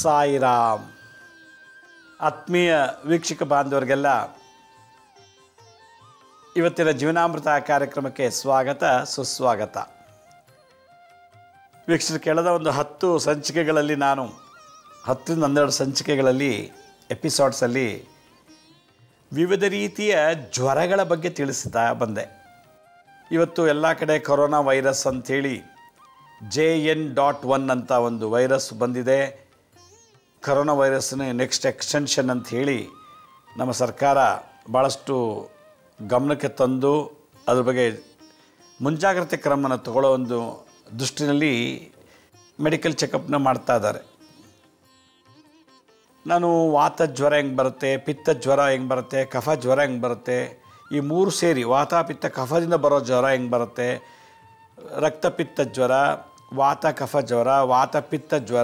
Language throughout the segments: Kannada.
ಸಾಯಿರಾಮ್ ಆತ್ಮೀಯ ವೀಕ್ಷಕ ಬಾಂಧವರಿಗೆಲ್ಲ ಇವತ್ತಿನ ಜೀವನಾಮೃತ ಕಾರ್ಯಕ್ರಮಕ್ಕೆ ಸ್ವಾಗತ ಸುಸ್ವಾಗತ ವೀಕ್ಷಕರು ಕೆಳದ ಒಂದು ಹತ್ತು ಸಂಚಿಕೆಗಳಲ್ಲಿ ನಾನು ಹತ್ತರಿಂದ ಹನ್ನೆರಡು ಸಂಚಿಕೆಗಳಲ್ಲಿ ಎಪಿಸೋಡ್ಸಲ್ಲಿ ವಿವಿಧ ರೀತಿಯ ಜ್ವರಗಳ ಬಗ್ಗೆ ತಿಳಿಸ್ತಾ ಬಂದೆ ಇವತ್ತು ಎಲ್ಲ ಕಡೆ ಕೊರೋನಾ ವೈರಸ್ ಅಂಥೇಳಿ ಜೆ ಎನ್ ಡಾಟ್ ಒನ್ ಅಂತ ಒಂದು ವೈರಸ್ ಬಂದಿದೆ ಕರೋನಾ ವೈರಸ್ನ ನೆಕ್ಸ್ಟ್ ಎಕ್ಸ್ಟೆನ್ಷನ್ ಅಂತ ಹೇಳಿ ನಮ್ಮ ಸರ್ಕಾರ ಭಾಳಷ್ಟು ಗಮನಕ್ಕೆ ತಂದು ಅದ್ರ ಬಗ್ಗೆ ಮುಂಜಾಗ್ರತೆ ಕ್ರಮನ ತಗೊಳ್ಳೋ ಒಂದು ದೃಷ್ಟಿನಲ್ಲಿ ಮೆಡಿಕಲ್ ಚೆಕಪ್ನ ಮಾಡ್ತಾ ಇದ್ದಾರೆ ನಾನು ವಾತ ಜ್ವರ ಹೆಂಗೆ ಬರುತ್ತೆ ಪಿತ್ತ ಜ್ವರ ಹೆಂಗೆ ಬರುತ್ತೆ ಕಫ ಜ್ವರ ಹೆಂಗೆ ಬರುತ್ತೆ ಈ ಮೂರು ಸೇರಿ ವಾತ ಪಿತ್ತ ಕಫದಿಂದ ಬರೋ ಜ್ವರ ಹೆಂಗೆ ಬರುತ್ತೆ ರಕ್ತಪಿತ್ತ ಜ್ವರ ವಾತ ಕಫ ಜ್ವರ ವಾತ ಪಿತ್ತ ಜ್ವರ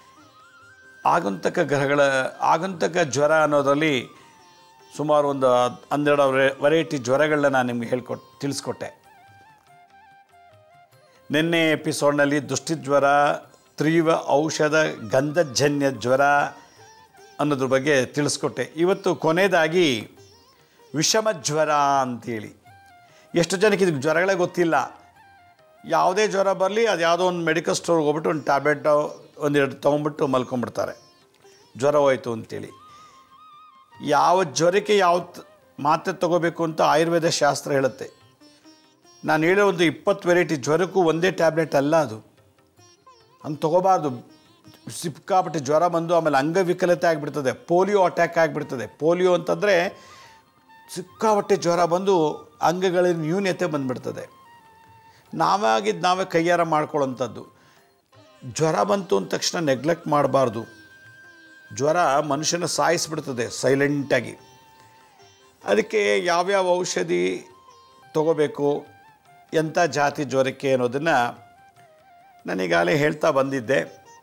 ಆಗಂತಕ ಗ್ರಹಗಳ ಆಗಂತಕ ಜ್ವರ ಅನ್ನೋದರಲ್ಲಿ ಸುಮಾರು ಒಂದು ಹನ್ನೆರಡು ವೆರೈಟಿ ಜ್ವರಗಳನ್ನ ನಾನು ನಿಮಗೆ ಹೇಳ್ಕೊಟ್ ತಿಳಿಸ್ಕೊಟ್ಟೆ ನಿನ್ನೆ ಎಪಿಸೋಡ್ನಲ್ಲಿ ದುಷ್ಟಿಜ್ವರ ತೀವ್ರ ಔಷಧ ಗಂಧಜನ್ಯ ಜ್ವರ ಅನ್ನೋದ್ರ ಬಗ್ಗೆ ತಿಳಿಸ್ಕೊಟ್ಟೆ ಇವತ್ತು ಕೊನೆಯದಾಗಿ ವಿಷಮ ಜ್ವರ ಅಂತೇಳಿ ಎಷ್ಟು ಜನಕ್ಕೆ ಇದಕ್ಕೆ ಜ್ವರಗಳೇ ಗೊತ್ತಿಲ್ಲ ಯಾವುದೇ ಜ್ವರ ಬರಲಿ ಅದು ಯಾವುದೋ ಒಂದು ಮೆಡಿಕಲ್ ಸ್ಟೋರ್ಗೆ ಹೋಗ್ಬಿಟ್ಟು ಒಂದು ಟ್ಯಾಬ್ಲೆಟ್ ಒಂದೆರಡು ತೊಗೊಂಬಿಟ್ಟು ಮಲ್ಕೊಂಬಿಡ್ತಾರೆ ಜ್ವರ ಹೋಯ್ತು ಅಂತೇಳಿ ಯಾವ ಜ್ವರಕ್ಕೆ ಯಾವ ತ್- ಮಾತ್ರೆ ತಗೋಬೇಕು ಅಂತ ಆಯುರ್ವೇದ ಶಾಸ್ತ್ರ ಹೇಳುತ್ತೆ ನಾನು ಹೇಳೋ ಒಂದು ಇಪ್ಪತ್ತು ವೆರೈಟಿ ಜ್ವರಕ್ಕೂ ಒಂದೇ ಟ್ಯಾಬ್ಲೆಟ್ ಅಲ್ಲ ಅದು ಹಂಗೆ ತೊಗೋಬಾರ್ದು ಸಿಕ್ಕಾಪಟ್ಟೆ ಜ್ವರ ಬಂದು ಆಮೇಲೆ ಅಂಗವಿಕಲತೆ ಆಗಿಬಿಡ್ತದೆ ಪೋಲಿಯೋ ಅಟ್ಯಾಕ್ ಆಗಿಬಿಡ್ತದೆ ಪೋಲಿಯೋ ಅಂತಂದರೆ ಸಿಕ್ಕಾಪಟ್ಟೆ ಜ್ವರ ಬಂದು ಅಂಗಗಳಲ್ಲಿ ನ್ಯೂನ್ಯತೆ ಬಂದುಬಿಡ್ತದೆ ನಾವಾಗಿದ್ದು ನಾವೇ ಕೈಯಾರ ಮಾಡ್ಕೊಳ್ಳೋಂಥದ್ದು ಜ್ವರ ಬಂತು ಅಂದ ತಕ್ಷಣ ನೆಗ್ಲೆಕ್ಟ್ ಮಾಡಬಾರ್ದು ಜ್ವರ ಮನುಷ್ಯನ ಸಾಯಿಸ್ಬಿಡ್ತದೆ ಸೈಲೆಂಟಾಗಿ ಅದಕ್ಕೆ ಯಾವ್ಯಾವ ಔಷಧಿ ತಗೋಬೇಕು ಎಂಥ ಜಾತಿ ಜ್ವರಕ್ಕೆ ಅನ್ನೋದನ್ನು ನಾನೀಗಾಗಲೇ ಹೇಳ್ತಾ ಬಂದಿದ್ದೆ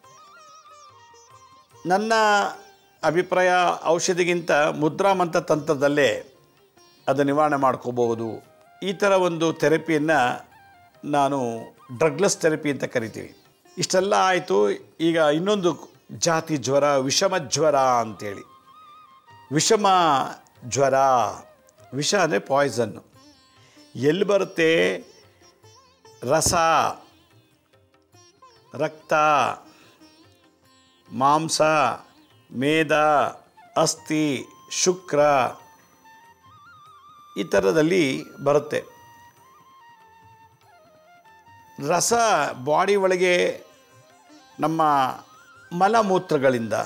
ನನ್ನ ಅಭಿಪ್ರಾಯ ಔಷಧಿಗಿಂತ ಮುದ್ರಾಮಂತ ತಂತ್ರದಲ್ಲೇ ಅದು ನಿವಾರಣೆ ಮಾಡ್ಕೋಬಹುದು ಈ ಥರ ಒಂದು ಥೆರಪಿಯನ್ನು ನಾನು ಡ್ರಗ್ಲೆಸ್ ಥೆರಪಿ ಅಂತ ಕರಿತೀವಿ ಇಷ್ಟೆಲ್ಲ ಆಯಿತು ಈಗ ಇನ್ನೊಂದು ಜಾತಿ ಜ್ವರ ವಿಷಮ ಜ್ವರ ಅಂತೇಳಿ ವಿಷಮ ಜ್ವರ ವಿಷ ಅಂದರೆ ಪಾಯ್ಸನ್ನು ಎಲ್ಲಿ ಬರುತ್ತೆ ರಸ ರಕ್ತ ಮಾಂಸ ಮೇದ ಅಸ್ಥಿ ಶುಕ್ರ ಈ ಥರದಲ್ಲಿ ಬರುತ್ತೆ ರಸ ಬಾಡಿ ಒಳಗೆ ನಮ್ಮ ಮಲಮೂತ್ರಗಳಿಂದ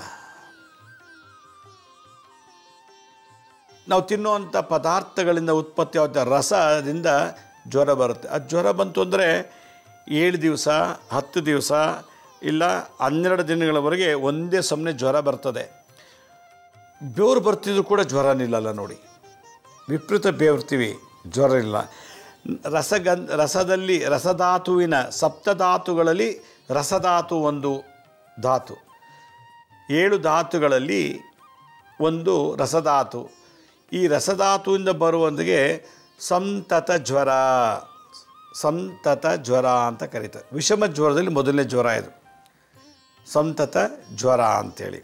ನಾವು ತಿನ್ನುವಂಥ ಪದಾರ್ಥಗಳಿಂದ ಉತ್ಪತ್ತಿ ಆದ ರಸದಿಂದ ಜ್ವರ ಬರುತ್ತೆ ಆ ಜ್ವರ ಬಂತು ಅಂದರೆ ಏಳು ದಿವಸ ಹತ್ತು ದಿವಸ ಇಲ್ಲ ಹನ್ನೆರಡು ದಿನಗಳವರೆಗೆ ಒಂದೇ ಸಮನೆ ಜ್ವರ ಬರ್ತದೆ ಬೆವರು ಬರ್ತಿದ್ರು ಕೂಡ ಜ್ವರ ನಿಲ್ಲಲ್ಲ ನೋಡಿ ವಿಪರೀತ ಬೇವ್ರ್ತೀವಿ ಜ್ವರ ಇಲ್ಲ ರಸಗಂಧ ರಸದಲ್ಲಿ ರಸಧಾತುವಿನ ಸಪ್ತಧಾತುಗಳಲ್ಲಿ ರಸಧಾತು ಒಂದು ಧಾತು ಏಳು ಧಾತುಗಳಲ್ಲಿ ಒಂದು ರಸಧಾತು ಈ ರಸಧಾತುವಿಂದ ಬರುವಂದಿಗೆ ಸಂತತ ಜ್ವರ ಸಂತತ ಜ್ವರ ಅಂತ ಕರೀತಾರೆ ವಿಷಮ ಜ್ವರದಲ್ಲಿ ಮೊದಲನೇ ಜ್ವರ ಇದು ಸಂತತ ಜ್ವರ ಅಂಥೇಳಿ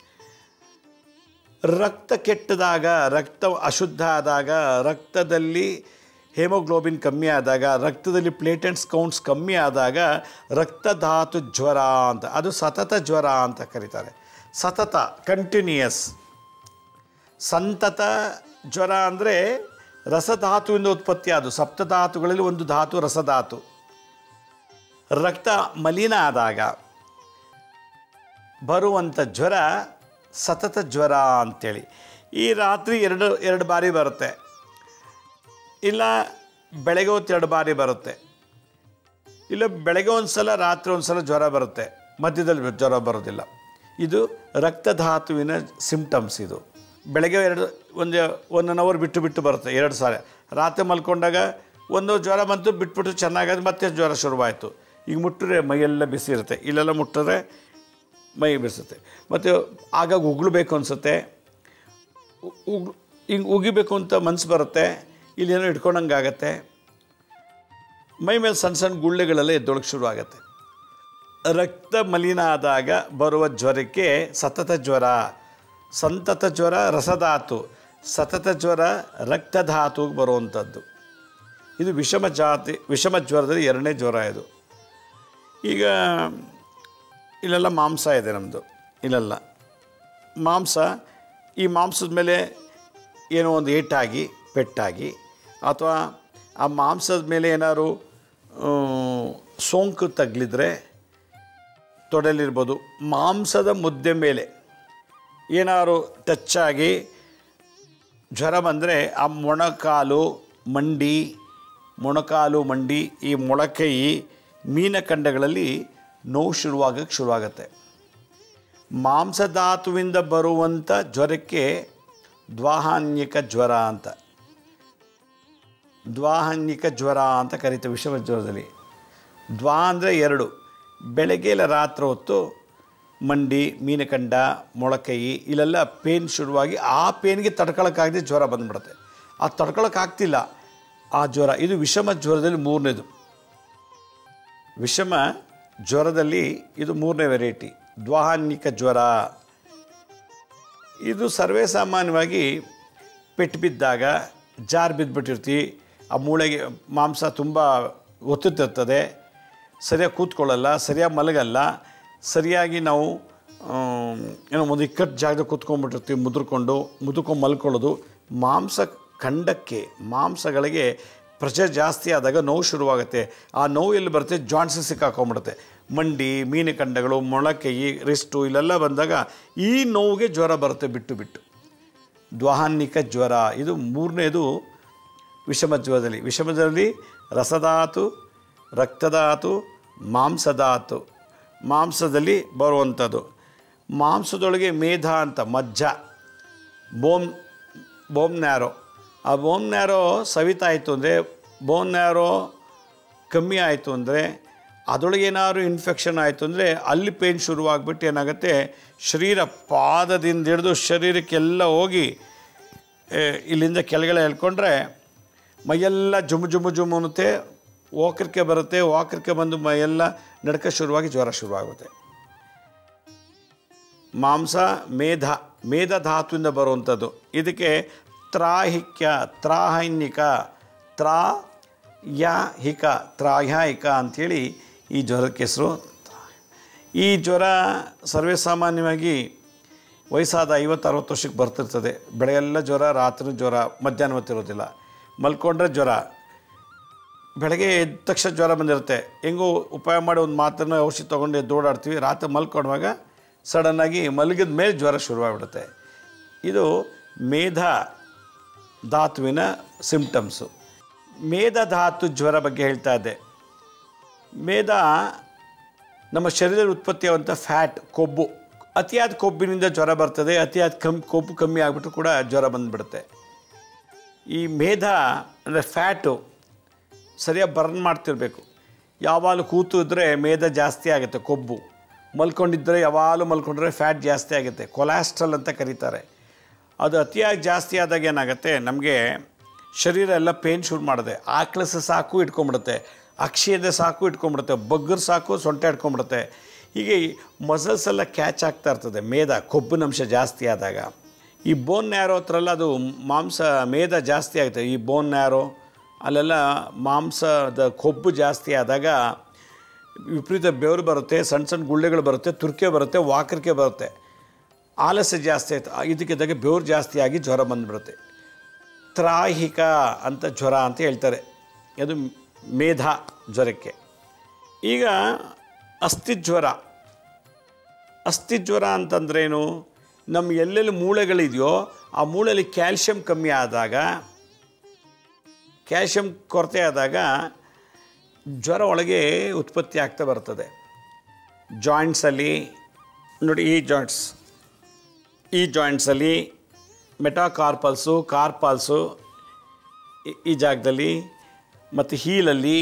ರಕ್ತ ಕೆಟ್ಟದಾಗ ರಕ್ತ ಅಶುದ್ಧ ಆದಾಗ ರಕ್ತದಲ್ಲಿ ಹೇಮೋಗ್ಲೋಬಿನ್ ಕಮ್ಮಿ ಆದಾಗ ರಕ್ತದಲ್ಲಿ ಪ್ಲೇಟೆಂಟ್ಸ್ ಕೌಂಟ್ಸ್ ಕಮ್ಮಿ ಆದಾಗ ರಕ್ತಧಾತು ಜ್ವರ ಅಂತ ಅದು ಸತತ ಜ್ವರ ಅಂತ ಕರೀತಾರೆ ಸತತ ಕಂಟಿನ್ಯೂಯಸ್ ಸಂತತ ಜ್ವರ ಅಂದರೆ ರಸಧಾತುವಿಂದ ಉತ್ಪತ್ತಿ ಅದು ಸಪ್ತಧಾತುಗಳಲ್ಲಿ ಒಂದು ಧಾತು ರಸಧಾತು ರಕ್ತ ಮಲಿನ ಆದಾಗ ಬರುವಂಥ ಜ್ವರ ಸತತ ಜ್ವರ ಅಂಥೇಳಿ ಈ ರಾತ್ರಿ ಎರಡು ಎರಡು ಬಾರಿ ಬರುತ್ತೆ ಇಲ್ಲ ಬೆಳಗ್ಗೆ ಹೊತ್ತು ಎರಡು ಬಾರಿ ಬರುತ್ತೆ ಇಲ್ಲ ಬೆಳಗ್ಗೆ ಒಂದು ಸಲ ರಾತ್ರಿ ಒಂದು ಸಲ ಜ್ವರ ಬರುತ್ತೆ ಮಧ್ಯದಲ್ಲಿ ಜ್ವರ ಬರೋದಿಲ್ಲ ಇದು ರಕ್ತಧಾತುವಿನ ಸಿಂಪ್ಟಮ್ಸ್ ಇದು ಬೆಳಗ್ಗೆ ಎರಡು ಒಂದು ಒನ್ ಅನ್ ಅವರ್ ಬಿಟ್ಟು ಬಿಟ್ಟು ಬರುತ್ತೆ ಎರಡು ಸಾಲ ರಾತ್ರಿ ಮಲ್ಕೊಂಡಾಗ ಒಂದು ಜ್ವರ ಬಂತು ಬಿಟ್ಬಿಟ್ಟು ಚೆನ್ನಾಗಾದ್ರೆ ಮತ್ತೆ ಜ್ವರ ಶುರುವಾಯಿತು ಈಗ ಮುಟ್ಟಿದ್ರೆ ಮೈಯೆಲ್ಲ ಬಿಸಿ ಇರುತ್ತೆ ಇಲ್ಲೆಲ್ಲ ಮುಟ್ಟಿದ್ರೆ ಮೈ ಬಿಡಿಸುತ್ತೆ ಮತ್ತು ಆಗಾಗ ಉಗುಳಬೇಕು ಅನಿಸುತ್ತೆ ಉಗ್ ಹಿಂಗೆ ಉಗಿಬೇಕು ಅಂತ ಮನಸ್ಸು ಬರುತ್ತೆ ಇಲ್ಲೇನೋ ಇಟ್ಕೊಂಡಂಗೆ ಆಗತ್ತೆ ಮೈ ಮೇಲೆ ಸಣ್ಣ ಸಣ್ಣ ಗುಳ್ಳೆಗಳೆಲ್ಲ ಎದ್ದೊಳಗೆ ಶುರು ಆಗುತ್ತೆ ರಕ್ತ ಮಲಿನ ಆದಾಗ ಬರುವ ಜ್ವರಕ್ಕೆ ಸತತ ಜ್ವರ ಸಂತತ ಜ್ವರ ರಸಧಾತು ಸತತ ಜ್ವರ ರಕ್ತಧಾತುಗೆ ಬರುವಂಥದ್ದು ಇದು ವಿಷಮ ಜಾತಿ ವಿಷಮ ಜ್ವರದಲ್ಲಿ ಎರಡನೇ ಜ್ವರ ಇದು ಈಗ ಇಲ್ಲೆಲ್ಲ ಮಾಂಸ ಇದೆ ನಮ್ಮದು ಇಲ್ಲೆಲ್ಲ ಮಾಂಸ ಈ ಮಾಂಸದ ಮೇಲೆ ಏನೋ ಒಂದು ಏಟಾಗಿ ಪೆಟ್ಟಾಗಿ ಅಥವಾ ಆ ಮಾಂಸದ ಮೇಲೆ ಏನಾದ್ರು ಆ, ಸೋಂಕು ತಗಲಿದ್ರೆ ತೊಡಲಿರ್ಬೋದು ಮಾಂಸದ ಮುದ್ದೆ ಮೇಲೆ ಏನಾದ್ರು ಟಚ್ ಆಗಿ ಜ್ವರ ಬಂದರೆ ಆ ಮೊಣಕಾಲು ಮಂಡಿ ಮೊಣಕಾಲು ಮಂಡಿ ಈ ಮೊಳಕೈ ಮೀನಖಂಡಗಳಲ್ಲಿ ನೋವು ಶುರುವಾಗಕ್ಕೆ ಶುರುವಾಗತ್ತೆ ಮಾಂಸಧಾತುವಿಂದ ಬರುವಂಥ ಜ್ವರಕ್ಕೆ ದ್ವಾಹಾನ್ಯಿಕ ಜ್ವರ ಅಂತ ದ್ವಾಹಾನ್ಯಿಕ ಜ್ವರ ಅಂತ ಕರೀತೀವಿ ವಿಷಮ ಜ್ವರದಲ್ಲಿ ದ್ವಾ ಅಂದರೆ ಎರಡು ಬೆಳಗ್ಗೆ ಇಲ್ಲ ರಾತ್ರಿ ಹೊತ್ತು ಮಂಡಿ ಮೀನಕಂಡ ಮೊಳಕೈ ಇಲ್ಲೆಲ್ಲ ಪೇನ್ ಶುರುವಾಗಿ ಆ ಪೇನ್ಗೆ ತಡ್ಕೊಳಕ್ಕಾಗದೆ ಜ್ವರ ಬಂದ್ಬಿಡುತ್ತೆ ಆ ತಡ್ಕೊಳಕ್ಕಾಗ್ತಿಲ್ಲ ಆ ಜ್ವರ ಇದು ವಿಷಮ ಜ್ವರದಲ್ಲಿ ಮೂರನೇದು ವಿಷಮ ಜ್ವರದಲ್ಲಿ ಇದು ಮೂರನೇ ವೆರೈಟಿ ದ್ವಾಹಾನ್ಯಿಕ ಜ್ವರ ಇದು ಸರ್ವೇ ಸಾಮಾನ್ಯವಾಗಿ ಪೆಟ್ಟು ಬಿದ್ದಾಗ ಜಾರ್ ಬಿದ್ದುಬಿಟ್ಟಿರ್ತೀವಿ ಆ ಮೂಳೆಗೆ ಮಾಂಸ ತುಂಬ ಒತ್ತುತ್ತಿರ್ತದೆ ಸರಿಯಾಗಿ ಕೂತ್ಕೊಳ್ಳಲ್ಲ ಸರಿಯಾಗಿ ಮಲಗಲ್ಲ ಸರಿಯಾಗಿ ನಾವು ಆಮ್, ಏನೋ ಒಂದು ಇಕ್ಕಟ್ಟು ಜಾಗದಲ್ಲಿ ಕೂತ್ಕೊಂಡ್ಬಿಟ್ಟಿರ್ತೀವಿ ಮುದ್ರಕೊಂಡು ಮುದುಕೊಂಡು ಮಲ್ಕೊಳ್ಳೋದು ಮಾಂಸ ಖಂಡಕ್ಕೆ ಮಾಂಸಗಳಿಗೆ ಪ್ರೆಷರ್ ಜಾಸ್ತಿ ಆದಾಗ ನೋವು ಶುರುವಾಗುತ್ತೆ ಆ ನೋವು ಎಲ್ಲಿ ಬರುತ್ತೆ ಜಾಯಿಂಟ್ಸ್ ಸಿಕ್ಕಾಕೊಂಡ್ಬಿಡುತ್ತೆ ಮಂಡಿ ಮೀನುಖಂಡಗಳು ಮೊಳಕೈ ರಿಸ್ಟು ಇಲ್ಲೆಲ್ಲ ಬಂದಾಗ ಈ ನೋವಿಗೆ ಜ್ವರ ಬರುತ್ತೆ ಬಿಟ್ಟು ಬಿಟ್ಟು ದ್ವಾಹಾನ್ನಿಕ ಜ್ವರ ಇದು ಮೂರನೇದು ವಿಷಮ ಜ್ವರದಲ್ಲಿ ವಿಷಮ ಜ್ವರದಲ್ಲಿ ರಸಧಾತು ರಕ್ತಧಾತು ಮಾಂಸಧಾತು ಮಾಂಸದಲ್ಲಿ ಬರುವಂಥದ್ದು ಮಾಂಸದೊಳಗೆ ಮೇಧ ಅಂತ ಮಜ್ಜ ಬೋಮ್ ಬೋಮ್ ನ್ಯಾರೋ ಆ ಬೋಮ್ ನ್ಯಾರೋ ಸವಿತಾಯಿತು ಅಂದರೆ ಬೋನ್ ನ್ಯಾರೋ ಕಮ್ಮಿ ಆಯಿತು ಅಂದರೆ ಅದರೊಳಗೆ ಏನಾದ್ರು ಇನ್ಫೆಕ್ಷನ್ ಆಯಿತು ಅಂದರೆ ಅಲ್ಲಿ ಪೇನ್ ಶುರುವಾಗ್ಬಿಟ್ಟು ಏನಾಗುತ್ತೆ ಶರೀರ ಪಾದದಿಂದ ಹಿಡಿದು ಶರೀರಕ್ಕೆಲ್ಲ ಹೋಗಿ ಏ, ಇಲ್ಲಿಂದ ಕೆಳಗಡೆ ಎಳ್ಕೊಂಡ್ರೆ ಮೈಯೆಲ್ಲ ಜುಮು ಜುಮು ಜುಮು ಅನ್ನುತ್ತೆ ವಾಕರಿಕೆ ಬರುತ್ತೆ ವಾಕರಿಕೆ ಬಂದು ಮೈಯೆಲ್ಲ ನಡ್ಕ ಶುರುವಾಗಿ ಜ್ವರ ಶುರುವಾಗುತ್ತೆ ಮಾಂಸ ಮೇಧ ಮೇಧ ಧಾತುವಿಂದ ಬರುವಂಥದ್ದು ಇದಕ್ಕೆ ತ್ರಾಹಿಕ್ಯ ತ್ರಾಹೈನ್ಯಿಕ ತ್ರಾ ಯ ಹಿಕ ತ್ರಾಹ್ಯಾಯಿಕ ಅಂಥೇಳಿ ಈ ಜ್ವರಕ್ಕೆ ಹೆಸರು ಈ ಜ್ವರ ಸರ್ವೇ ಸಾಮಾನ್ಯವಾಗಿ ವಯಸ್ಸಾದ ಐವತ್ತು ಅರವತ್ತು ವರ್ಷಕ್ಕೆ ಬರ್ತಿರ್ತದೆ ಬೆಳೆಯೆಲ್ಲ ಜ್ವರ ರಾತ್ರಿ ಜ್ವರ ಮಧ್ಯಾಹ್ನ ಹೊತ್ತಿರೋದಿಲ್ಲ ಮಲ್ಕೊಂಡ್ರೆ ಜ್ವರ ಬೆಳಗ್ಗೆ ಎದ್ದ ತಕ್ಷಣ ಜ್ವರ ಬಂದಿರುತ್ತೆ ಹೆಂಗೋ ಉಪಾಯ ಮಾಡಿ ಒಂದು ಮಾತನ್ನು ಔಷಧಿ ತೊಗೊಂಡು ಎದ್ದು ಓಡಾಡ್ತೀವಿ ರಾತ್ರಿ ಮಲ್ಕೊಂಡಾಗ ಸಡನ್ನಾಗಿ ಮಲಗಿದ ಮೇಲೆ ಜ್ವರ ಶುರುವಾಗ್ಬಿಡುತ್ತೆ ಇದು ಮೇಧ ಧಾತುವಿನ ಸಿಂಪ್ಟಮ್ಸು ಮೇಧ ಧಾತು ಜ್ವರ ಬಗ್ಗೆ ಹೇಳ್ತಾ ಇದ್ದೆ ಮೇಧ ನಮ್ಮ ಶರೀರದಲ್ಲಿ ಉತ್ಪತ್ತಿಯಾಗುವಂಥ ಫ್ಯಾಟ್ ಕೊಬ್ಬು ಅತಿಯಾದ ಕೊಬ್ಬಿನಿಂದ ಜ್ವರ ಬರ್ತದೆ ಅತಿಯಾದ ಕಮ್ ಕೊಬ್ಬು ಕಮ್ಮಿ ಆಗಿಬಿಟ್ಟು ಕೂಡ ಜ್ವರ ಬಂದುಬಿಡುತ್ತೆ ಈ ಮೇಧ ಅಂದರೆ ಫ್ಯಾಟು ಸರಿಯಾಗಿ ಬರ್ನ್ ಮಾಡ್ತಿರ್ಬೇಕು ಯಾವಾಗಲೂ ಕೂತು ಇದ್ದರೆ ಮೇದ ಜಾಸ್ತಿ ಆಗುತ್ತೆ ಕೊಬ್ಬು ಮಲ್ಕೊಂಡಿದ್ದರೆ ಯಾವಾಗಲೂ ಮಲ್ಕೊಂಡ್ರೆ ಫ್ಯಾಟ್ ಜಾಸ್ತಿ ಆಗುತ್ತೆ ಕೊಲೆಸ್ಟ್ರಾಲ್ ಅಂತ ಕರೀತಾರೆ ಅದು ಅತಿಯಾಗಿ ಜಾಸ್ತಿ ಆದಾಗ ಏನಾಗುತ್ತೆ ನಮಗೆ ಶರೀರ ಎಲ್ಲ ಪೇನ್ ಶುರು ಮಾಡಿದೆ ಆಕ್ಳಸ ಸಾಕು ಇಟ್ಕೊಂಡ್ಬಿಡುತ್ತೆ ಅಕ್ಷಿಯದ ಸಾಕು ಇಟ್ಕೊಂಡ್ಬಿಡುತ್ತೆ ಬಗ್ಗರ್ ಸಾಕು ಸೊಂಟ ಇಟ್ಕೊಂಡ್ಬಿಡುತ್ತೆ ಹೀಗೆ ಮಸಲ್ಸ್ ಎಲ್ಲ ಕ್ಯಾಚ್ ಆಗ್ತಾ ಇರ್ತದೆ ಮೇದ ಕೊಬ್ಬಿನಂಶ ಜಾಸ್ತಿ ಆದಾಗ ಈ ಬೋನ್ ನ್ಯಾರೋ ಹತ್ರ ಎಲ್ಲ ಅದು ಮಾಂಸ ಮೇದ ಜಾಸ್ತಿ ಆಗುತ್ತೆ ಈ ಬೋನ್ ನ್ಯಾರೋ ಅಲ್ಲೆಲ್ಲ ಮಾಂಸದ ಕೊಬ್ಬು ಜಾಸ್ತಿ ಆದಾಗ ವಿಪರೀತ ಬೆವರು ಬರುತ್ತೆ ಸಣ್ಣ ಸಣ್ಣ ಗುಳ್ಳೆಗಳು ಬರುತ್ತೆ ತುರ್ಕೆ ಬರುತ್ತೆ ವಾಕರಿಕೆ ಬರುತ್ತೆ ಆಲಸ್ಯ ಜಾಸ್ತಿ ಆಯ್ತು ಇದಕ್ಕಿದ್ದಾಗ ಬೆವರು ಜಾಸ್ತಿ ಆಗಿ ಜ್ವರ ಬಂದುಬಿಡುತ್ತೆ ತ್ರಾಹಿಕ ಅಂತ ಜ್ವರ ಅಂತ ಹೇಳ್ತಾರೆ ಅದು ಮೇಧ ಜ್ವರಕ್ಕೆ ಈಗ ಅಸ್ಥಿಜ್ವರ ಅಸ್ಥಿಜ್ವರ ಅಂತಂದ್ರೇನು ನಮ್ಮ ಎಲ್ಲೆಲ್ಲಿ ಮೂಳೆಗಳಿದೆಯೋ ಆ ಮೂಳೆಯಲ್ಲಿ ಕ್ಯಾಲ್ಶಿಯಂ ಕಮ್ಮಿ ಆದಾಗ ಕ್ಯಾಲ್ಶಿಯಂ ಕೊರತೆ ಆದಾಗ ಜ್ವರ ಒಳಗೆ ಉತ್ಪತ್ತಿ ಆಗ್ತಾ ಬರ್ತದೆ ಜಾಯಿಂಟ್ಸಲ್ಲಿ ನೋಡಿ ಈ ಜಾಯಿಂಟ್ಸ್ ಈ ಜಾಯಿಂಟ್ಸಲ್ಲಿ ಮೆಟಾಕಾರ್ಪಲ್ಸು ಕಾರ್ಪಾಲ್ಸು ಈ- ಈ ಜಾಗದಲ್ಲಿ ಮತ್ತು ಹೀಲಲ್ಲಿ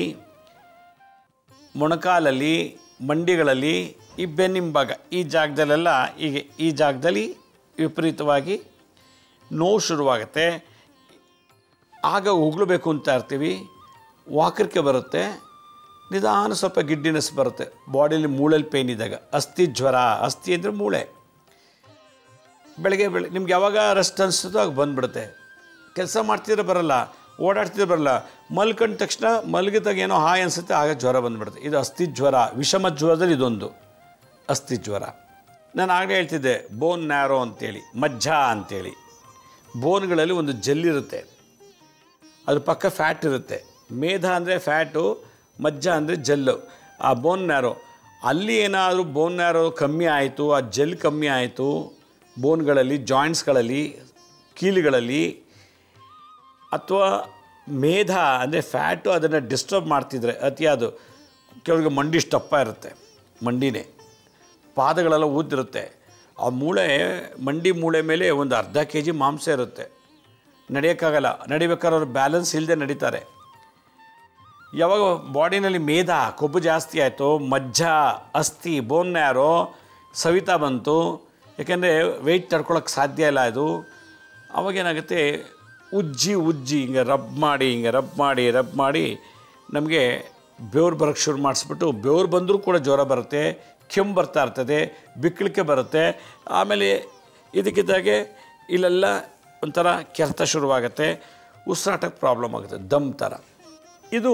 ಮೊಣಕಾಲಲ್ಲಿ ಮಂಡಿಗಳಲ್ಲಿ ಈ ಬೆನ್ನಿಂಬಾಗ ಈ ಜಾಗದಲ್ಲೆಲ್ಲ ಹೀಗೆ ಈ ಜಾಗದಲ್ಲಿ ವಿಪರೀತವಾಗಿ ನೋವು ಶುರುವಾಗುತ್ತೆ ಆಗ ಉಗುಳಬೇಕು ಅಂತ ಇರ್ತೀವಿ ವಾಕರಿಕೆ ಬರುತ್ತೆ ನಿಧಾನ ಸ್ವಲ್ಪ ಗಿಡ್ಡಿನೆಸ್ ಬರುತ್ತೆ ಬಾಡಿಯಲ್ಲಿ ಮೂಳೆಯಲ್ಲಿ ಪೇನ್ ಇದ್ದಾಗ ಅಸ್ಥಿ ಜ್ವರ ಅಸ್ಥಿ ಅಂದರೆ ಮೂಳೆ ಬೆಳಗ್ಗೆ ಬೆಳೆ ನಿಮ್ಗೆ ಯಾವಾಗ ರೆಸ್ಟ್ ಅನಿಸ್ತದೋ ಆಗ ಬಂದುಬಿಡುತ್ತೆ ಕೆಲಸ ಮಾಡ್ತಿದ್ರೆ ಬರಲ್ಲ ಓಡಾಡ್ತಿದ್ರೆ ಬರಲ್ಲ ಮಲ್ಕೊಂಡ ತಕ್ಷಣ ಮಲಗಿದಾಗ ಏನೋ ಹಾಯ್ ಅನಿಸುತ್ತೆ ಆಗ ಜ್ವರ ಬಂದುಬಿಡುತ್ತೆ ಇದು ಅಸ್ಥಿ ಜ್ವರ ವಿಷಮ ಜ್ವರದಲ್ಲಿ ಇದೊಂದು ಅಸ್ಥಿ ಜ್ವರ ನಾನು ಆಗಲೇ ಹೇಳ್ತಿದ್ದೆ ಬೋನ್ ನ್ಯಾರೋ ಅಂತೇಳಿ ಮಜ್ಜ ಅಂತೇಳಿ ಬೋನ್ಗಳಲ್ಲಿ ಒಂದು ಜೆಲ್ಲಿರುತ್ತೆ ಅದ್ರ ಪಕ್ಕ ಫ್ಯಾಟ್ ಇರುತ್ತೆ ಮೇಧ ಅಂದರೆ ಫ್ಯಾಟು ಮಜ್ಜ ಅಂದರೆ ಜೆಲ್ಲು ಆ ಬೋನ್ ನ್ಯಾರೋ ಅಲ್ಲಿ ಏನಾದರೂ ಬೋನ್ ನ್ಯಾರೋ ಕಮ್ಮಿ ಆಯಿತು ಆ ಜೆಲ್ ಕಮ್ಮಿ ಆಯಿತು ಬೋನ್ಗಳಲ್ಲಿ ಜಾಯಿಂಟ್ಸ್ಗಳಲ್ಲಿ ಕೀಲುಗಳಲ್ಲಿ ಅಥವಾ ಮೇಧ ಅಂದರೆ ಫ್ಯಾಟು ಅದನ್ನು ಡಿಸ್ಟರ್ಬ್ ಮಾಡ್ತಿದ್ರೆ ಅತಿಯಾದು ಕೆಲವ್ರಿಗೆ ಮಂಡಿ ದಪ್ಪ ಇರುತ್ತೆ ಮಂಡಿನೇ ಪಾದಗಳೆಲ್ಲ ಊದಿರುತ್ತೆ ಆ ಮೂಳೆ ಮಂಡಿ ಮೂಳೆ ಮೇಲೆ ಒಂದು ಅರ್ಧ ಕೆ ಜಿ ಮಾಂಸ ಇರುತ್ತೆ ನಡೆಯೋಕ್ಕಾಗಲ್ಲ ನಡಿಬೇಕಾದ್ರೆ ಅವ್ರು ಬ್ಯಾಲೆನ್ಸ್ ಇಲ್ಲದೆ ನಡೀತಾರೆ ಯಾವಾಗ ಬಾಡಿನಲ್ಲಿ ಮೇಧ ಕೊಬ್ಬು ಜಾಸ್ತಿ ಆಯಿತು ಮಜ್ಜ ಅಸ್ಥಿ ಬೋನ್ ಯಾರೋ ಸವಿತಾ ಬಂತು ಯಾಕೆಂದರೆ ವೆಯ್ಟ್ ತಡ್ಕೊಳಕ್ಕೆ ಸಾಧ್ಯ ಇಲ್ಲ ಅದು ಅವಾಗೇನಾಗುತ್ತೆ ಉಜ್ಜಿ ಉಜ್ಜಿ ಹಿಂಗೆ ರಬ್ ಮಾಡಿ ಹಿಂಗೆ ರಬ್ ಮಾಡಿ ರಬ್ ಮಾಡಿ ನಮಗೆ ಬೆವ್ರು ಬರೋಕ್ಕೆ ಶುರು ಮಾಡಿಸ್ಬಿಟ್ಟು ಬೆವ್ರು ಬಂದರೂ ಕೂಡ ಜ್ವರ ಬರುತ್ತೆ ಕೆಮ್ಮು ಬರ್ತಾ ಇರ್ತದೆ ಬಿಕ್ಕಳಿಕೆ ಬರುತ್ತೆ ಆಮೇಲೆ ಇದಕ್ಕಿದ್ದಾಗೆ ಇಲ್ಲೆಲ್ಲ ಒಂಥರ ಕೆರೆತ ಶುರುವಾಗುತ್ತೆ ಉಸಿರಾಟಕ್ಕೆ ಪ್ರಾಬ್ಲಮ್ ಆಗುತ್ತೆ ದಮ್ ಥರ ಇದು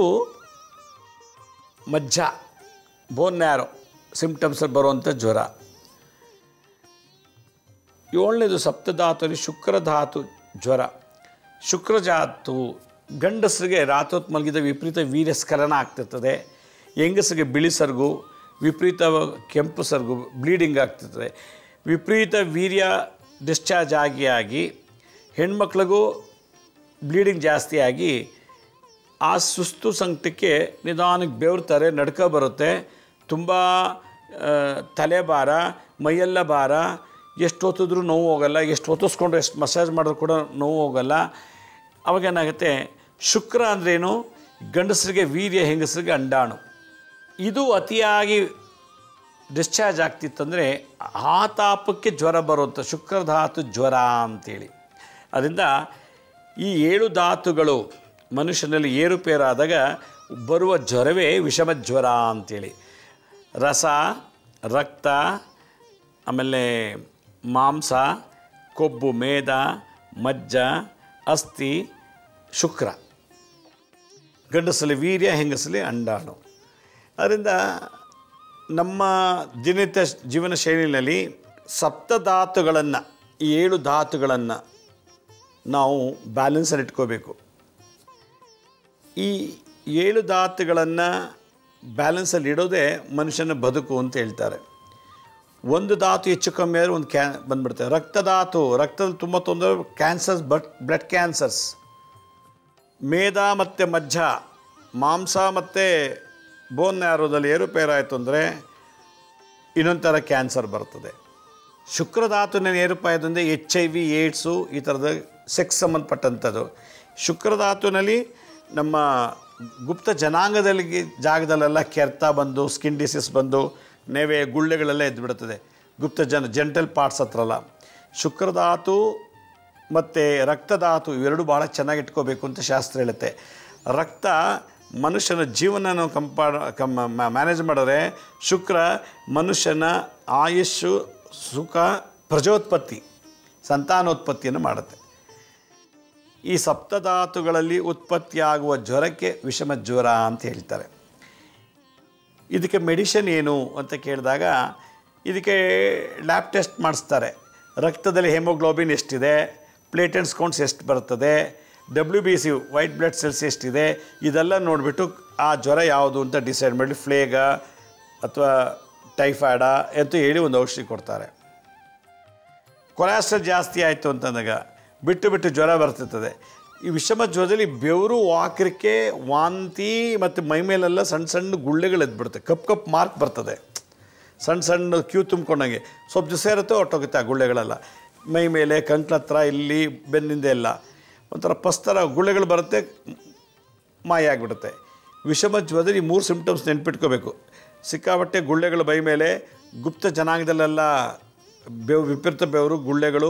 ಮಜ್ಜ ಬೋನ್ ನ್ಯಾರೋ ಸಿಂಪ್ಟಮ್ಸಲ್ಲಿ ಬರುವಂಥ ಜ್ವರ ಏಳನೇದು ಸಪ್ತಧಾತುಲಿ ಶುಕ್ರಧಾತು ಜ್ವರ ಶುಕ್ರಜಾತು ಗಂಡಸರಿಗೆ ರಾತ್ರೋತ್ ಮಲಗಿದ ವಿಪರೀತ ವೀರ್ಯಸ್ಖಲನ ಆಗ್ತಿರ್ತದೆ ಹೆಂಗಸರಿಗೆ ಬಿಳಿ ಸರ್ಗು ವಿಪರೀತ ಕೆಂಪು ಸರ್ಗು ಬ್ಲೀಡಿಂಗ್ ಆಗ್ತಿರ್ತದೆ ವಿಪರೀತ ವೀರ್ಯ ಡಿಸ್ಚಾರ್ಜ್ ಆಗಿ ಆಗಿ ಹೆಣ್ಮಕ್ಳಿಗೂ ಬ್ಲೀಡಿಂಗ್ ಜಾಸ್ತಿ ಆಗಿ ಆ ಸುಸ್ತು ಸಂಕಟಕ್ಕೆ ನಿಧಾನಕ್ಕೆ ಬೆವರ್ತಾರೆ ನಡ್ಕ ಬರುತ್ತೆ ತುಂಬ ತಲೆ ಭಾರ ಮೈಯೆಲ್ಲ ಭಾರ ಎಷ್ಟು ಹೊತ್ತಿದ್ರೂ ನೋವು ಹೋಗಲ್ಲ ಎಷ್ಟು ಹೊತ್ತಿಸ್ಕೊಂಡ್ರೆ ಎಷ್ಟು ಮಸಾಜ್ ಮಾಡಿದ್ರು ಕೂಡ ನೋವು ಹೋಗಲ್ಲ ಅವಾಗೇನಾಗುತ್ತೆ ಶುಕ್ರ ಅಂದ್ರೇನು ಗಂಡಸರಿಗೆ ವೀರ್ಯ ಹೆಂಗಸರಿಗೆ ಅಂಡಾಣು ಇದು ಅತಿಯಾಗಿ ಡಿಸ್ಚಾರ್ಜ್ ಆಗ್ತಿತ್ತಂದರೆ ಆ ತಾಪಕ್ಕೆ ಜ್ವರ ಬರುವಂಥ ಶುಕ್ರಧಾತು ಜ್ವರ ಅಂತೇಳಿ ಅದರಿಂದ ಈ ಏಳು ಧಾತುಗಳು ಮನುಷ್ಯನಲ್ಲಿ ಏರುಪೇರಾದಾಗ ಬರುವ ಜ್ವರವೇ ವಿಷಮ ಜ್ವರ ಅಂತೇಳಿ ರಸ ರಕ್ತ ಆಮೇಲೆ ಮಾಂಸ ಕೊಬ್ಬು ಮೇದ ಮಜ್ಜ ಅಸ್ಥಿ ಶುಕ್ರ ಗಂಡಸಲಿ ವೀರ್ಯ ಹೆಂಗಸಲಿ ಅಂಡಾಣು ಅದರಿಂದ ನಮ್ಮ ದಿನನಿತ್ಯ ಜೀವನ ಶೈಲಿನಲ್ಲಿ ಸಪ್ತಧಾತುಗಳನ್ನು ಈ ಏಳು ಧಾತುಗಳನ್ನು ನಾವು ಬ್ಯಾಲೆನ್ಸಲ್ಲಿ ಇಟ್ಕೋಬೇಕು ಈ ಏಳು ಧಾತುಗಳನ್ನು ಬ್ಯಾಲೆನ್ಸಲ್ಲಿ ಇಡೋದೇ ಮನುಷ್ಯನ ಬದುಕು ಅಂತ ಹೇಳ್ತಾರೆ ಒಂದು ಧಾತು ಹೆಚ್ಚು ಕಮ್ಮಿ ಆದರೆ ಒಂದು ಕ್ಯಾ ಬಂದ್ಬಿಡುತ್ತೆ ರಕ್ತಧಾತು ರಕ್ತದಲ್ಲಿ ತುಂಬ ತೊಂದರೆ ಕ್ಯಾನ್ಸರ್ಸ್ ಬಟ್ ಬ್ಲಡ್ ಕ್ಯಾನ್ಸರ್ಸ್ ಮೇದ ಮತ್ತು ಮಜ್ಜ ಮಾಂಸ ಮತ್ತು ಬೋನ್ ನ್ಯಾರೋದಲ್ಲಿ ಏರುಪೇರಾಯಿತು ಅಂದರೆ ಇನ್ನೊಂದು ಥರ ಕ್ಯಾನ್ಸರ್ ಬರ್ತದೆ ಶುಕ್ರಧಾತುವಿನ ಏರುಪಾಯದು ಅಂದರೆ ಎಚ್ ಐ ವಿ ಏಡ್ಸು ಈ ಥರದ ಸೆಕ್ಸ್ ಸಂಬಂಧಪಟ್ಟಂಥದ್ದು ಶುಕ್ರಧಾತುವಿನಲ್ಲಿ ನಮ್ಮ ಗುಪ್ತ ಜನಾಂಗದಲ್ಲಿ ಜಾಗದಲ್ಲೆಲ್ಲ ಕೆರೆತ ಬಂದು ಸ್ಕಿನ್ ಡಿಸೀಸ್ ಬಂದು ನೆವೆ ಗುಳ್ಳೆಗಳೆಲ್ಲ ಎದ್ದುಬಿಡುತ್ತದೆ ಗುಪ್ತ ಜನ ಜೆಂಟಲ್ ಪಾರ್ಟ್ಸ್ ಹತ್ರಲ್ಲ ಶುಕ್ರಧಾತು ಮತ್ತು ರಕ್ತಧಾತು ಇವೆರಡು ಭಾಳ ಚೆನ್ನಾಗಿ ಇಟ್ಕೋಬೇಕು ಅಂತ ಶಾಸ್ತ್ರ ಹೇಳುತ್ತೆ ರಕ್ತ ಮನುಷ್ಯನ ಜೀವನನ ಕಂಪಾ ಕಮ್ ಮ್ಯಾನೇಜ್ ಮಾಡಿದ್ರೆ ಶುಕ್ರ ಮನುಷ್ಯನ ಆಯುಷ್ಷು ಸುಖ ಪ್ರಜೋತ್ಪತ್ತಿ ಸಂತಾನೋತ್ಪತ್ತಿಯನ್ನು ಮಾಡುತ್ತೆ ಈ ಸಪ್ತಧಾತುಗಳಲ್ಲಿ ಉತ್ಪತ್ತಿಯಾಗುವ ಜ್ವರಕ್ಕೆ ವಿಷಮ ಜ್ವರ ಅಂತ ಹೇಳ್ತಾರೆ ಇದಕ್ಕೆ ಮೆಡಿಷನ್ ಏನು ಅಂತ ಕೇಳಿದಾಗ ಇದಕ್ಕೆ ಲ್ಯಾಬ್ ಟೆಸ್ಟ್ ಮಾಡಿಸ್ತಾರೆ ರಕ್ತದಲ್ಲಿ ಹೆಮೋಗ್ಲೋಬಿನ್ ಎಷ್ಟಿದೆ ಪ್ಲೇಟೆಂಟ್ಸ್ ಕೌಂಟ್ಸ್ ಎಷ್ಟು ಬರ್ತದೆ W B C white blood cells ಎಷ್ಟಿದೆ ಇದೆಲ್ಲ ನೋಡಿಬಿಟ್ಟು ಆ ಜ್ವರ ಯಾವುದು ಅಂತ ಡಿಸೈಡ್ ಮಾಡಿ ಫ್ಲೇಗ ಅಥವಾ ಟೈಫಾಯ್ಡಾ ಅಂತ ಹೇಳಿ ಒಂದು ಔಷಧಿ ಕೊಡ್ತಾರೆ ಕೊಲೆಸ್ಟ್ರಾಲ್ ಜಾಸ್ತಿ ಆಯಿತು ಅಂತಂದಾಗ ಬಿಟ್ಟು ಬಿಟ್ಟು ಜ್ವರ ಬರ್ತಿರ್ತದೆ ಈ ವಿಷಮ ಜ್ವರದಲ್ಲಿ ಬೆವರು ವಾಕರಿಕೆ ವಾಂತಿ ಮತ್ತು ಮೈ ಮೇಲೆಲ್ಲ ಸಣ್ಣ ಸಣ್ಣ ಗುಳ್ಳೆಗಳು ಎದ್ಬಿಡುತ್ತೆ ಕಪ್ ಕಪ್ ಮಾರ್ಕ್ ಬರ್ತದೆ ಸಣ್ಣ ಸಣ್ಣ ಕ್ಯೂ ತುಂಬ್ಕೊಂಡಂಗೆ ಸ್ವಲ್ಪ ದಿವಸ ಇರುತ್ತೆ ಹೊಟ್ಟೋಗುತ್ತೆ ಆ ಗುಳ್ಳೆಗಳೆಲ್ಲ ಮೈ ಮೇಲೆ ಕಂಕ್ಳ ಹತ್ರ ಇಲ್ಲಿ ಬೆನ್ನಿಂದ ಎಲ್ಲ ಒಂಥರ ಪಸ್ತರ ಗುಳ್ಳೆಗಳು ಬರುತ್ತೆ ಮಾಯ ಆಗಿಬಿಡುತ್ತೆ ವಿಷಮ ಜ್ವರದಲ್ಲಿ ಈ ಮೂರು ಸಿಂಪ್ಟಮ್ಸ್ ನೆನ್ಪಿಟ್ಕೋಬೇಕು ಸಿಕ್ಕಾಪಟ್ಟೆ ಗುಳ್ಳೆಗಳು ಬೈ ಮೇಲೆ ಗುಪ್ತ ಜನಾಂಗದಲ್ಲೆಲ್ಲ ಬೆವ್ ವಿಪರೀತ ಬೆವರು ಗುಳ್ಳೆಗಳು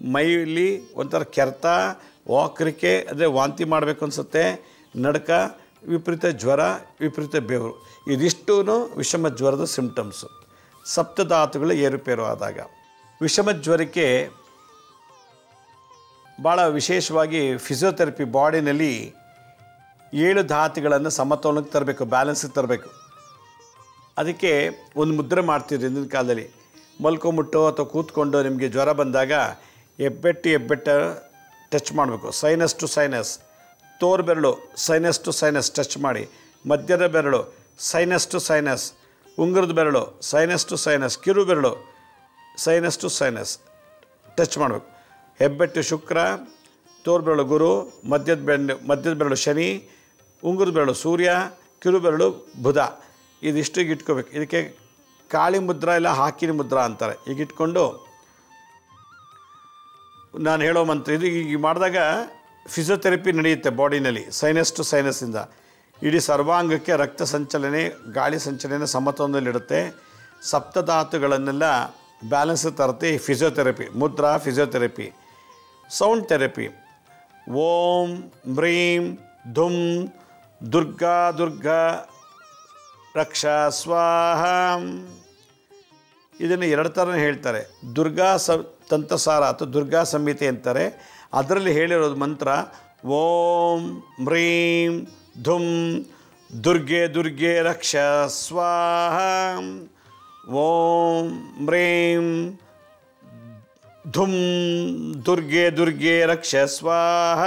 ಮೈಲಿ ಒಂಥರ ಕೆರೆತ ವಾಕರಿಕೆ ಅಂದರೆ ವಾಂತಿ ಮಾಡಬೇಕು ಅನಿಸುತ್ತೆ ನಡ್ಕ ವಿಪರೀತ ಜ್ವರ ವಿಪರೀತ ಬೆವರು ಇದಿಷ್ಟೂ ವಿಷಮ ಜ್ವರದ ಸಿಂಪ್ಟಮ್ಸು ಸಪ್ತಧಾತುಗಳು ಏರುಪೇರು ಆದಾಗ ವಿಷಮ ಜ್ವರಕ್ಕೆ ಭಾಳ ವಿಶೇಷವಾಗಿ ಫಿಸಿಯೋಥೆರಪಿ ಬಾಡಿನಲ್ಲಿ ಏಳು ಧಾತುಗಳನ್ನು ಸಮತೋಲನಕ್ಕೆ ತರಬೇಕು ಬ್ಯಾಲೆನ್ಸಿಗೆ ತರಬೇಕು ಅದಕ್ಕೆ ಒಂದು ಮುದ್ರೆ ಮಾಡ್ತಿದ್ರು ಹಿಂದಿನ ಕಾಲದಲ್ಲಿ ಮಲ್ಕೊಂಬಿಟ್ಟು ಅಥವಾ ಕೂತ್ಕೊಂಡು ನಿಮಗೆ ಜ್ವರ ಬಂದಾಗ ಹೆಬ್ಬೆಟ್ಟು ಹೆಬ್ಬೆಟ್ಟ ಟಚ್ ಮಾಡಬೇಕು ಸೈನಸ್ ಟು ಸೈನಸ್ ತೋರ್ ಬೆರಳು ಸೈನಸ್ ಟು ಸೈನಸ್ ಟಚ್ ಮಾಡಿ ಮಧ್ಯದ ಬೆರಳು ಸೈನಸ್ ಟು ಸೈನಸ್ ಉಂಗುರದ ಬೆರಳು ಸೈನಸ್ ಟು ಸೈನಸ್ ಕಿರು ಬೆರಳು ಸೈನಸ್ ಟು ಸೈನಸ್ ಟಚ್ ಮಾಡಬೇಕು ಹೆಬ್ಬೆಟ್ಟು ಶುಕ್ರ ತೋರ್ ಬೆರಳು ಗುರು ಮಧ್ಯದ ಬೆರಳು ಮಧ್ಯದ ಬೆರಳು ಶನಿ ಉಂಗುರದ ಬೆರಳು ಸೂರ್ಯ ಕಿರು ಬೆರಳು ಬುಧ ಇದಿಷ್ಟು ಇಟ್ಕೋಬೇಕು ಇದಕ್ಕೆ ಕಾಳಿ ಮುದ್ರಾ ಇಲ್ಲ ಹಾಕಿನ ಮುದ್ರಾ ಅಂತಾರೆ ಈಗ ಇಟ್ಕೊಂಡು ನಾನು ಹೇಳೋ ಮಂತ್ರ ಇದು ಈಗ ಮಾಡಿದಾಗ ಫಿಸಿಯೋಥೆರಪಿ ನಡೆಯುತ್ತೆ ಬಾಡಿನಲ್ಲಿ ಸೈನಸ್ ಟು ಸೈನಸ್ಸಿಂದ ಇಡೀ ಸರ್ವಾಂಗಕ್ಕೆ ರಕ್ತ ಸಂಚಲನೆ ಗಾಳಿ ಸಂಚಲನೆ ಸಮತೋಲನದಲ್ಲಿಡುತ್ತೆ ಸಪ್ತಧಾತುಗಳನ್ನೆಲ್ಲ ಬ್ಯಾಲೆನ್ಸ್ ತರುತ್ತೆ ಈ physiotherapy mudra physiotherapy sound therapy Om ಬ್ರೀಂ ಧುಮ್ ದುರ್ಗಾ ದುರ್ಗಾ ರಕ್ಷಾ ಸ್ವಾಹ ಇದನ್ನು ಎರಡು ಥರ ಹೇಳ್ತಾರೆ ದುರ್ಗಾ ಸ ತಂತ್ರಸಾರ ಅಥವಾ ದುರ್ಗಾ ಸಂಹಿತೆ ಅಂತಾರೆ ಅದರಲ್ಲಿ ಹೇಳಿರೋದು ಮಂತ್ರ ಓಂ ಮ್ರೀಂ ಧುಮ್ ದುರ್ಗೆ ದುರ್ಗೆ ರಕ್ಷ ಸ್ವಾಹ ಓಂ ಮ್ರೀಂ ಧುಮ್ ದುರ್ಗೆ ದುರ್ಗೆ ರಕ್ಷ ಸ್ವಾಹ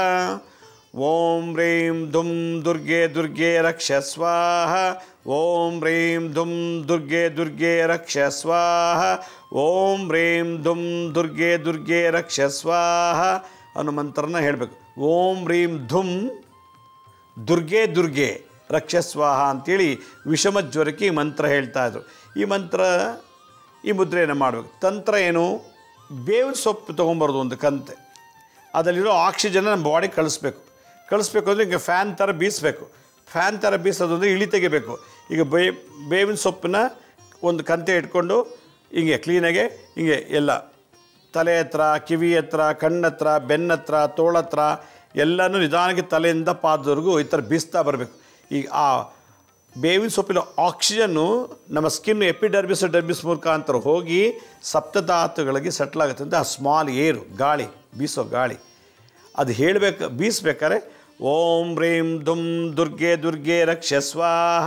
ಓಂ ಹ್ರೀಂ ಧುಮ್ ದುರ್ಗೆ ದುರ್ಗೆ ರಕ್ಷ ಸ್ವಾಹ ಓಂ ಹ್ರೀಂ ಧುಮ್ ದುರ್ಗೆ ದುರ್ಗೆ ರಕ್ಷ ಸ್ವಾಹ ಓಂ ಹ್ರೀಂ ಧುಮ್ ದುರ್ಗೆ ದುರ್ಗೆ ರಕ್ಷ ಸ್ವಾಹ ಅನ್ನೋ ಮಂತ್ರನ ಹೇಳಬೇಕು ಓಂ ಹ್ರೀಂ ಧುಮ್ ದುರ್ಗೆ ದುರ್ಗೆ ರಕ್ಷಸ್ವಾಹ ಅಂತೇಳಿ ವಿಷಮ ಜ್ವರಕ್ಕೆ ಈ ಮಂತ್ರ ಹೇಳ್ತಾ ಇದ್ರು ಈ ಮಂತ್ರ ಈ ಮುದ್ರೆಯನ್ನು ಮಾಡಬೇಕು ತಂತ್ರ ಏನು ಬೇವಿನ ಸೊಪ್ಪು ತೊಗೊಂಬರೋದು ಒಂದು ಕಂತೆ ಅದರಲ್ಲಿರೋ ಆಕ್ಸಿಜನ್ ನಮ್ಮ ಬಾಡಿಗೆ ಕಳಿಸ್ಬೇಕು ಕಳಿಸ್ಬೇಕು ಅಂದರೆ ಈಗ ಫ್ಯಾನ್ ಥರ ಬೀಸಬೇಕು ಫ್ಯಾನ್ ಥರ ಬೀಸೋದು ಅಂದರೆ ಇಳಿ ತೆಗಿಬೇಕು ಈಗ ಬೇ ಬೇವಿನ ಸೊಪ್ಪನ್ನ ಒಂದು ಕಂತೆ ಇಟ್ಕೊಂಡು ಹಿಂಗೆ ಕ್ಲೀನಾಗೆ ಹಿಂಗೆ ಎಲ್ಲ ತಲೆ ಹತ್ರ ಕಿವಿ ಹತ್ರ ಕಣ್ಣತ್ರ ಬೆನ್ನತ್ರ ತೋಳತ್ರ ಎಲ್ಲನೂ ನಿಧಾನಕ್ಕೆ ತಲೆಯಿಂದ ಪಾದದವರೆಗೂ ಈ ಥರ ಬೀಸ್ತಾ ಬರಬೇಕು ಈಗ ಆ ಬೇವಿನ ಸೊಪ್ಪಿನ ಆಕ್ಸಿಜನ್ನು ನಮ್ಮ ಸ್ಕಿನ್ ಎಪಿಡರ್ಬಿಸ್ ಡರ್ಬಿಸ್ ಮುಖಾಂತರ ಹೋಗಿ ಸಪ್ತಧಾತುಗಳಿಗೆ ಸೆಟ್ಲ್ ಆಗುತ್ತೆ ಅಂತ ಆ ಸ್ಮಾಲ್ ಏರು ಗಾಳಿ ಬೀಸೋ ಗಾಳಿ ಅದು ಹೇಳಬೇಕು ಬೀಸ್ಬೇಕಾದ್ರೆ ಓಂ ಹ್ರೀಂ ದುಮ್ ದುರ್ಗೆ ದುರ್ಗೆ ರಕ್ಷ ಸ್ವಾಹ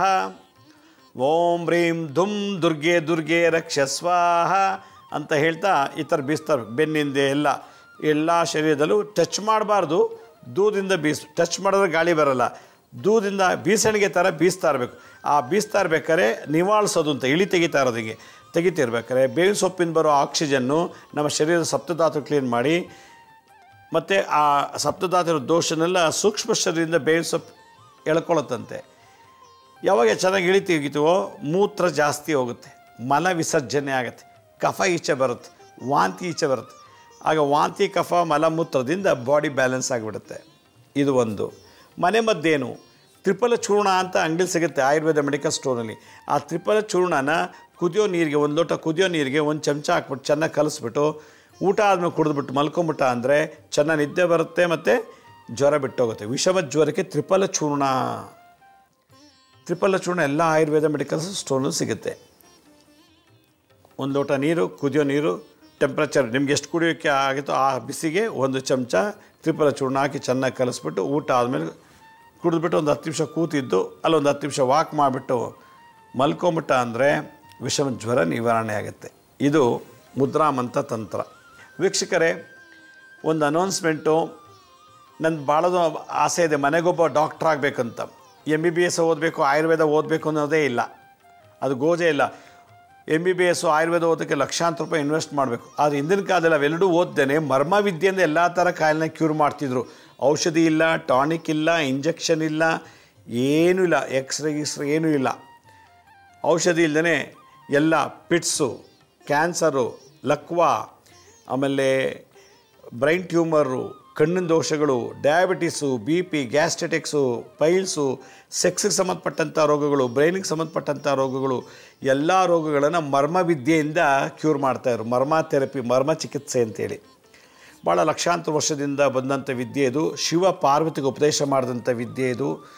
ಓಂ ಹ್ರೀಂ ದುಮ್ ದುರ್ಗೆ ದುರ್ಗೆ ರಕ್ಷ ಸ್ವಾಹ ಅಂತ ಹೇಳ್ತಾ ಈ ಥರ ಬೀಸ್ತಾರೆ ಬೆನ್ನಿಂದೆ ಎಲ್ಲ ಎಲ್ಲ ಶರೀರದಲ್ಲೂ ಟಚ್ ಮಾಡಬಾರ್ದು ದೂರದಿಂದ ಬೀಸ್ ಟಚ್ ಮಾಡಿದ್ರೆ ಗಾಳಿ ಬರಲ್ಲ ದೂರದಿಂದ ಬೀಸಣಿಗೆ ಥರ ಬೀಸ್ತಾ ಇರಬೇಕು ಆ ಬೀಸ್ತಾ ಇರ್ಬೇಕಾದ್ರೆ ನಿವಾಳಿಸೋದು ಅಂತ ಇಳಿ ತೆಗಿತಾ ಇರೋದು ಹಿಂಗೆ ತೆಗಿತಿರ್ಬೇಕಾದ್ರೆ ಬೇವಿನ ಸೊಪ್ಪಿಂದ ಬರೋ ಆಕ್ಸಿಜನ್ನು ನಮ್ಮ ಶರೀರದ ಸಪ್ತಧಾತು ಕ್ಲೀನ್ ಮಾಡಿ ಮತ್ತು ಆ ಸಪ್ತಧಾತು ದೋಷನೆಲ್ಲ ಸೂಕ್ಷ್ಮ ಶರೀರದಿಂದ ಬೇವಿನ ಸೊಪ್ಪು ಎಳ್ಕೊಳ್ಳುತ್ತಂತೆ ಯಾವಾಗ ಚೆನ್ನಾಗಿ ಇಳಿ ತೆಗಿತೀವೋ ಮೂತ್ರ ಜಾಸ್ತಿ ಹೋಗುತ್ತೆ ಮಲ ವಿಸರ್ಜನೆ ಆಗುತ್ತೆ ಕಫ ಈಚೆ ಬರುತ್ತೆ ವಾಂತಿ ಈಚೆ ಬರುತ್ತೆ ಆಗ ವಾಂತಿ ಕಫ ಮಲಮೂತ್ರದಿಂದ ಬಾಡಿ ಬ್ಯಾಲೆನ್ಸ್ ಆಗಿಬಿಡುತ್ತೆ ಇದು ಒಂದು ಮನೆ ಮದ್ದೇನು ತ್ರಿಫಲ ಚೂರ್ಣ ಅಂತ ಅಂಗಡಿ ಸಿಗುತ್ತೆ ಆಯುರ್ವೇದ ಮೆಡಿಕಲ್ ಸ್ಟೋರಲ್ಲಿ ಆ ತ್ರಿಫಲ ಚೂರ್ಣನ ಕುದಿಯೋ ನೀರಿಗೆ ಒಂದು ಲೋಟ ಕುದಿಯೋ ನೀರಿಗೆ ಒಂದು ಚಮಚ ಹಾಕ್ಬಿಟ್ಟು ಚೆನ್ನಾಗಿ ಕಲಿಸ್ಬಿಟ್ಟು ಊಟ ಆದಮೇಲೆ ಕುಡಿದ್ಬಿಟ್ಟು ಮಲ್ಕೊಂಬಿಟ್ಟ ಅಂದರೆ ಚೆನ್ನಾಗಿ ನಿದ್ದೆ ಬರುತ್ತೆ ಮತ್ತು ಜ್ವರ ಬಿಟ್ಟೋಗುತ್ತೆ ವಿಷಮ ಜ್ವರಕ್ಕೆ ತ್ರಿಫಲ ಚೂರ್ಣ ತ್ರಿಫಲ ಚೂರ್ಣ ಎಲ್ಲ ಆಯುರ್ವೇದ ಮೆಡಿಕಲ್ ಸ್ಟೋರ್ನಲ್ಲೂ ಸಿಗುತ್ತೆ ಒಂದು ಲೋಟ ನೀರು ಕುದಿಯೋ ನೀರು ಟೆಂಪ್ರೇಚರ್ ನಿಮ್ಗೆ ಎಷ್ಟು ಕುಡಿಯೋಕ್ಕೆ ಆಗುತ್ತೋ ಆ ಬಿಸಿಗೆ ಒಂದು ಚಮಚ ತ್ರಿಫಲ ಚೂರ್ಣ ಹಾಕಿ ಚೆನ್ನಾಗಿ ಕಲಿಸ್ಬಿಟ್ಟು ಊಟ ಆದಮೇಲೆ ಕುಡಿದ್ಬಿಟ್ಟು ಒಂದು ಹತ್ತು ನಿಮಿಷ ಕೂತಿದ್ದು ಅಲ್ಲೊಂದು ಹತ್ತು ನಿಮಿಷ ವಾಕ್ ಮಾಡಿಬಿಟ್ಟು ಮಲ್ಕೊಂಬಿಟ್ಟ ಅಂದರೆ ವಿಷಮ ಜ್ವರ ನಿವಾರಣೆ ಆಗುತ್ತೆ ಇದು ಮುದ್ರಾಮಂತ ತಂತ್ರ ವೀಕ್ಷಕರೇ ಒಂದು ಅನೌನ್ಸ್ಮೆಂಟು ನನ್ನ ಭಾಳದು ಆಸೆ ಇದೆ ಮನೆಗೊಬ್ಬ ಡಾಕ್ಟ್ರ್ ಆಗಬೇಕಂತ ಎಮ್ ಬಿ ಬಿ ಎಸ್ ಓದಬೇಕು ಆಯುರ್ವೇದ ಓದಬೇಕು ಅನ್ನೋದೇ ಇಲ್ಲ ಅದು ಗೋಜೆ ಇಲ್ಲ M B B S Ayurveda ಓದೋಕ್ಕೆ ಲಕ್ಷಾಂತರ ರೂಪಾಯಿ ಇನ್ವೆಸ್ಟ್ ಮಾಡಬೇಕು ಆದರೆ ಹಿಂದಿನ ಕಾಲದಲ್ಲಿ ಅವೆರಡೂ ಓದ್ದೇನೆ ಮರ್ಮ ವಿದ್ಯೆಯಿಂದ ಎಲ್ಲ ಥರ ಕಾಯಿಲೆನ ಕ್ಯೂರ್ ಮಾಡ್ತಿದ್ರು ಔಷಧಿ ಇಲ್ಲ ಟಾನಿಕ್ ಇಲ್ಲ ಇಂಜೆಕ್ಷನ್ ಇಲ್ಲ ಏನೂ ಇಲ್ಲ ಎಕ್ಸ್ರೇ ಗಿಕ್ಸ್ರೇ ಏನೂ ಇಲ್ಲ ಔಷಧಿ ಇಲ್ಲದೇ ಎಲ್ಲ ಪಿಟ್ಸು ಕ್ಯಾನ್ಸರು ಲಕ್ವಾ ಆಮೇಲೆ ಬ್ರೈನ್ ಟ್ಯೂಮರು ಕಣ್ಣಿನ ದೋಷಗಳು diabetes B P gastritis piles ಸೆಕ್ಸಿಗೆ ಸಂಬಂಧಪಟ್ಟಂಥ ರೋಗಗಳು ಬ್ರೈನಿಗೆ ಸಂಬಂಧಪಟ್ಟಂಥ ರೋಗಗಳು ಎಲ್ಲ ರೋಗಗಳನ್ನು ಮರ್ಮ ವಿದ್ಯೆಯಿಂದ ಕ್ಯೂರ್ ಮಾಡ್ತಾಯಿದ್ರು ಮರ್ಮ ಥೆರಪಿ ಮರ್ಮ ಚಿಕಿತ್ಸೆ ಅಂತೇಳಿ ಭಾಳ ಲಕ್ಷಾಂತರ ವರ್ಷದಿಂದ ಬಂದಂಥ ವಿದ್ಯೆ ಇದು ಶಿವ ಪಾರ್ವತಿಗೆ ಉಪದೇಶ ಮಾಡಿದಂಥ ವಿದ್ಯೆ ಇದು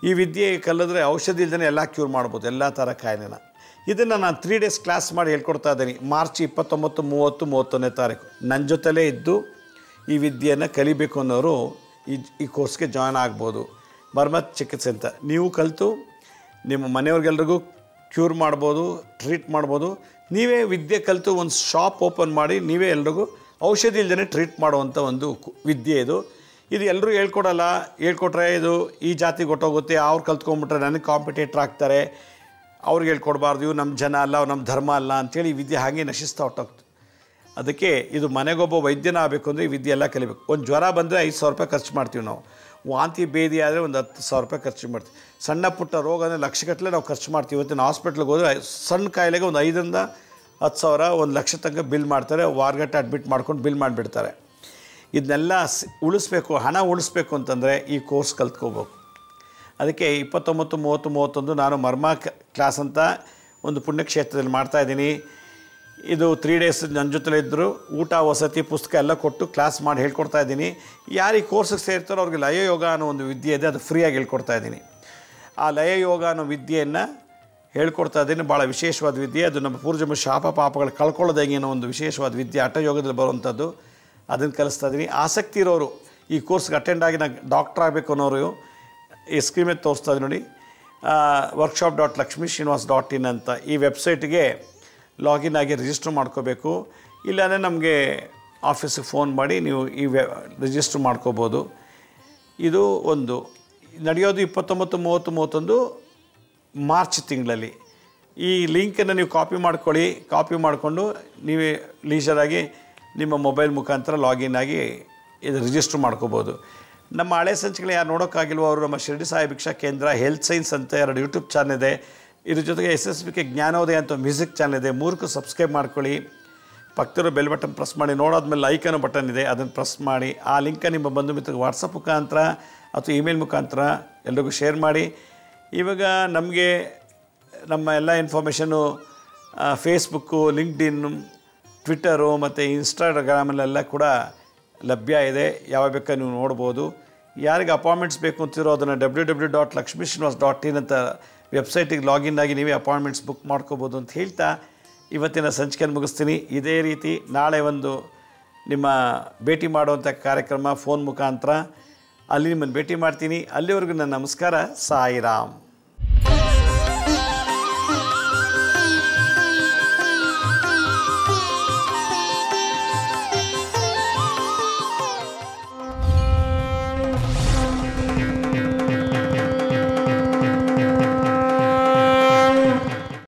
ಈ ವಿದ್ಯೆ ಕಲಿದ್ರೆ ಔಷಧಿ ಇಲ್ದೇ ಎಲ್ಲ ಕ್ಯೂರ್ ಮಾಡ್ಬೋದು ಎಲ್ಲ ಥರ ಕಾಯಿಲೆನ ಇದನ್ನು ನಾನು ತ್ರೀ ಡೇಸ್ ಕ್ಲಾಸ್ ಮಾಡಿ ಹೇಳ್ಕೊಡ್ತಾ ಇದ್ದೀನಿ ಮಾರ್ಚ್ ಇಪ್ಪತ್ತೊಂಬತ್ತು ಮೂವತ್ತು ಮೂವತ್ತೊಂದನೇ ತಾರೀಕು ನನ್ನ ಜೊತೆಲೇ ಇದ್ದು ಈ ವಿದ್ಯೆಯನ್ನು ಕಲಿಬೇಕು ಅನ್ನೋರು ಈ ಈ ಕೋರ್ಸ್ಗೆ ಜಾಯ್ನ್ ಆಗ್ಬೋದು ಮರ್ಮ ಚಿಕಿತ್ಸೆ ಅಂತ ನೀವು ಕಲಿತು ನಿಮ್ಮ ಮನೆಯವ್ರಿಗೆಲ್ರಿಗೂ ಕ್ಯೂರ್ ಮಾಡ್ಬೋದು ಟ್ರೀಟ್ ಮಾಡ್ಬೋದು ನೀವೇ ವಿದ್ಯೆ ಕಲಿತು ಒಂದು ಶಾಪ್ ಓಪನ್ ಮಾಡಿ ನೀವೇ ಎಲ್ರಿಗೂ ಔಷಧಿ ಇಲ್ದೇ ಟ್ರೀಟ್ ಮಾಡುವಂಥ ಒಂದು ಕು- ವಿದ್ಯೆ ಇದು ಇದು ಎಲ್ಲರೂ ಹೇಳ್ಕೊಡಲ್ಲ ಹೇಳ್ಕೊಟ್ರೆ ಇದು ಈ ಜಾತಿಗೆ ಹೊಟ್ಟೋಗುತ್ತೆ ಅವ್ರು ಕಲ್ತ್ಕೊಂಡ್ಬಿಟ್ರೆ ನನಗೆ ಕಾಂಪಿಟೇಟ್ರ್ ಆಗ್ತಾರೆ ಅವ್ರಿಗೆ ಹೇಳ್ಕೊಡ್ಬಾರ್ದು ಇವು ನಮ್ಮ ಜನ ಅಲ್ಲ ಅವ್ರು ನಮ್ಮ ಧರ್ಮ ಅಲ್ಲ ಅಂಥೇಳಿ ಈ ವಿದ್ಯೆ ಹಾಗೆ ನಶಿಸ್ತಾ ಹೊಟ್ಟೋಗ್ತು ಅದಕ್ಕೆ ಇದು ಮನೆಗೊಬ್ಬ ವೈದ್ಯನ ಆಗಬೇಕು ಅಂದರೆ ಈ ವಿದ್ಯೆ ಎಲ್ಲ ಕಲಿಬೇಕು ಒಂದು ಜ್ವರ ಬಂದರೆ ಐದು ಸಾವಿರ ರೂಪಾಯಿ ಖರ್ಚು ಮಾಡ್ತೀವಿ ನಾವು ವಾಂತಿ ಭೇದಿ ಆದರೆ ಒಂದು ಹತ್ತು ಸಾವಿರ ರೂಪಾಯಿ ಖರ್ಚು ಮಾಡ್ತೀವಿ ಸಣ್ಣ ಪುಟ್ಟ ರೋಗ ಅಂದರೆ ಲಕ್ಷಗಟ್ಟಲೆ ನಾವು ಖರ್ಚು ಮಾಡ್ತೀವಿ ಇವತ್ತಿನ ಹಾಸ್ಪಿಟ್ಲಿಗೆ ಹೋದರೆ ಐ- ಸಣ್ಣ ಕಾಯಿಲೆಗೆ ಒಂದು ಐದರಿಂದ ಹತ್ತು ಸಾವಿರ ಒಂದು ಲಕ್ಷ ತನಕ ಬಿಲ್ ಮಾಡ್ತಾರೆ ವಾರಗಟ್ಟೆ ಅಡ್ಮಿಟ್ ಮಾಡ್ಕೊಂಡು ಬಿಲ್ ಮಾಡಿಬಿಡ್ತಾರೆ ಇದನ್ನೆಲ್ಲ ಸ್- ಉಳಿಸ್ಬೇಕು ಹಣ ಉಳಿಸ್ಬೇಕು ಅಂತಂದರೆ ಈ ಕೋರ್ಸ್ ಕಲ್ತ್ಕೋಬೇಕು ಅದಕ್ಕೆ ಇಪ್ಪತ್ತೊಂಬತ್ತು ಮೂವತ್ತು ಮೂವತ್ತೊಂದು ನಾನು ಮರ್ಮ ಕ- ಕ್ಲಾಸ್ ಅಂತ ಒಂದು ಪುಣ್ಯಕ್ಷೇತ್ರದಲ್ಲಿ ಮಾಡ್ತಾಯಿದ್ದೀನಿ ಇದು ತ್ರೀ ಡೇಸ್ ನನ್ನ ಜೊತೆಲೇ ಇದ್ದರು ಊಟ ವಸತಿ ಪುಸ್ತಕ ಎಲ್ಲ ಕೊಟ್ಟು ಕ್ಲಾಸ್ ಮಾಡಿ ಹೇಳ್ಕೊಡ್ತಾ ಇದ್ದೀನಿ ಯಾರು ಈ ಕೋರ್ಸಿಗೆ ಸೇರ್ತಾರೋ ಅವ್ರಿಗೆ ಲಯ ಯೋಗ ಅನ್ನೋ ಒಂದು ವಿದ್ಯೆ ಇದೆ ಅದು ಫ್ರೀಯಾಗಿ ಹೇಳ್ಕೊಡ್ತಾ ಇದ್ದೀನಿ ಆ ಲಯ ಯೋಗ ಅನ್ನೋ ವಿದ್ಯೆಯನ್ನು ಹೇಳ್ಕೊಡ್ತಾ ಇದ್ದೀನಿ ಭಾಳ ವಿಶೇಷವಾದ ವಿದ್ಯೆ ಅದು ನಮ್ಮ ಪೂರ್ವಜನ್ಮ ಶಾಪ ಪಾಪಗಳು ಕಳ್ಕೊಳ್ಳೋದು ಹೆಂಗೆ ಅನ್ನೋ ಒಂದು ವಿಶೇಷವಾದ ವಿದ್ಯೆ ಹಠಯೋಗದಲ್ಲಿ ಬರುವಂಥದ್ದು ಅದನ್ನು ಕಲಿಸ್ತಾ ಇದ್ದೀನಿ ಆಸಕ್ತಿ ಇರೋರು ಈ ಕೋರ್ಸ್ಗೆ ಅಟೆಂಡ್ ಆಗಿ ನಾನು ಡಾಕ್ಟ್ರ್ ಆಗಬೇಕು ಅನ್ನೋರು ಈ ಸ್ಕ್ರೀನ್ ಮೇಲೆ ತೋರಿಸ್ತಾ ಇದ್ದೀನಿ ನೋಡಿ workshop dot Lakshmi Srinivas dot in ಅಂತ ಈ ವೆಬ್ಸೈಟ್ಗೆ ಲಾಗಿನ್ ಆಗಿ ರಿಜಿಸ್ಟರ್ ಮಾಡ್ಕೋಬೇಕು ಇಲ್ಲಾಂದರೆ ನಮಗೆ ಆಫೀಸಿಗೆ ಫೋನ್ ಮಾಡಿ ನೀವು ಈ ವೆ ರಿಜಿಸ್ಟರ್ ಮಾಡ್ಕೋಬೋದು ಇದು ಒಂದು ನಡೆಯೋದು ಇಪ್ಪತ್ತೊಂಬತ್ತು ಮೂವತ್ತು ಮೂವತ್ತೊಂದು ಮಾರ್ಚ್ ತಿಂಗಳಲ್ಲಿ ಈ ಲಿಂಕನ್ನು ನೀವು ಕಾಪಿ ಮಾಡ್ಕೊಳ್ಳಿ ಕಾಪಿ ಮಾಡಿಕೊಂಡು ನೀವೇ ಲೀಜರಾಗಿ ನಿಮ್ಮ ಮೊಬೈಲ್ ಮುಖಾಂತರ ಲಾಗಿನ್ ಆಗಿ ಇದು ರಿಜಿಸ್ಟರ್ ಮಾಡ್ಕೋಬೋದು ನಮ್ಮ ಹಳೆ ಸಂಚಿಕೆಗಳು ಯಾರು ನೋಡೋಕ್ಕಾಗಿಲ್ವೋ ಅವರು ನಮ್ಮ ಶಿರಡಿ ಸಾಯಿ ಭಿಕ್ಷಾ ಕೇಂದ್ರ ಹೆಲ್ತ್ ಸೈನ್ಸ್ ಅಂತ ಎರಡು ಯೂಟ್ಯೂಬ್ ಚಾನಲ್ ಇದೆ ಇದ್ರ ಜೊತೆಗೆ ಎಸ್ ಎಸ್ ಬಿ ಕೆ ಜ್ಞಾನೋದಯ ಅಂತ ಮ್ಯೂಸಿಕ್ ಚಾನಲ್ ಇದೆ ಮೂರಕ್ಕೂ ಸಬ್ಸ್ಕ್ರೈಬ್ ಮಾಡ್ಕೊಳ್ಳಿ ಪಕ್ಕದಲ್ಲಿರೋ ಬೆಲ್ ಬಟನ್ ಪ್ರೆಸ್ ಮಾಡಿ ನೋಡಾದ್ಮೇಲೆ ಲೈಕ್ ಅನ್ನೋ ಬಟನ್ ಇದೆ ಅದನ್ನು ಪ್ರೆಸ್ ಮಾಡಿ ಆ ಲಿಂಕ ನಿಮ್ಮ ಬಂಧು ಮಿತ್ರರಿಗೆ ವಾಟ್ಸಪ್ ಮುಖಾಂತರ ಅಥವಾ ಇಮೇಲ್ ಮುಖಾಂತರ ಎಲ್ರಿಗೂ ಶೇರ್ ಮಾಡಿ ಇವಾಗ ನಮಗೆ ನಮ್ಮ ಎಲ್ಲ ಇನ್ಫಾರ್ಮೇಷನು ಫೇಸ್ಬುಕ್ಕು ಲಿಂಕ್ಡಿನ್ ಟ್ವಿಟ್ಟರು ಮತ್ತು ಇನ್ಸ್ಟಾಗ್ರಾಮಲ್ಲೆಲ್ಲ ಕೂಡ ಲಭ್ಯ ಇದೆ ಯಾವ ಬೇಕಾದ್ರೆ ನೀವು ನೋಡ್ಬೋದು ಯಾರಿಗೆ ಅಪಾಯಿಂಟ್ಮೆಂಟ್ಸ್ ಬೇಕು ಅಂತಿರೋ ಅದನ್ನು W W dot Lakshmi Srinivas dot in ಅಂತ ವೆಬ್ಸೈಟಿಗೆ ಲಾಗಿನ್ ಆಗಿ ನೀವೇ ಅಪಾಯಿಂಟ್ಮೆಂಟ್ಸ್ ಬುಕ್ ಮಾಡ್ಕೋಬೋದು ಅಂತ ಹೇಳ್ತಾ ಇವತ್ತಿನ ಸಂಚಿಕೆಯನ್ನು ಮುಗಿಸ್ತೀನಿ ಇದೇ ರೀತಿ ನಾಳೆ ಒಂದು ನಿಮ್ಮ ಭೇಟಿ ಮಾಡುವಂಥ ಕಾರ್ಯಕ್ರಮ ಫೋನ್ ಮುಖಾಂತರ ಅಲ್ಲಿ ನಿಮ್ಮನ್ನು ಭೇಟಿ ಮಾಡ್ತೀನಿ ಅಲ್ಲಿವರೆಗೂ ನನ್ನ ನಮಸ್ಕಾರ ಸಾಯಿರಾಮ್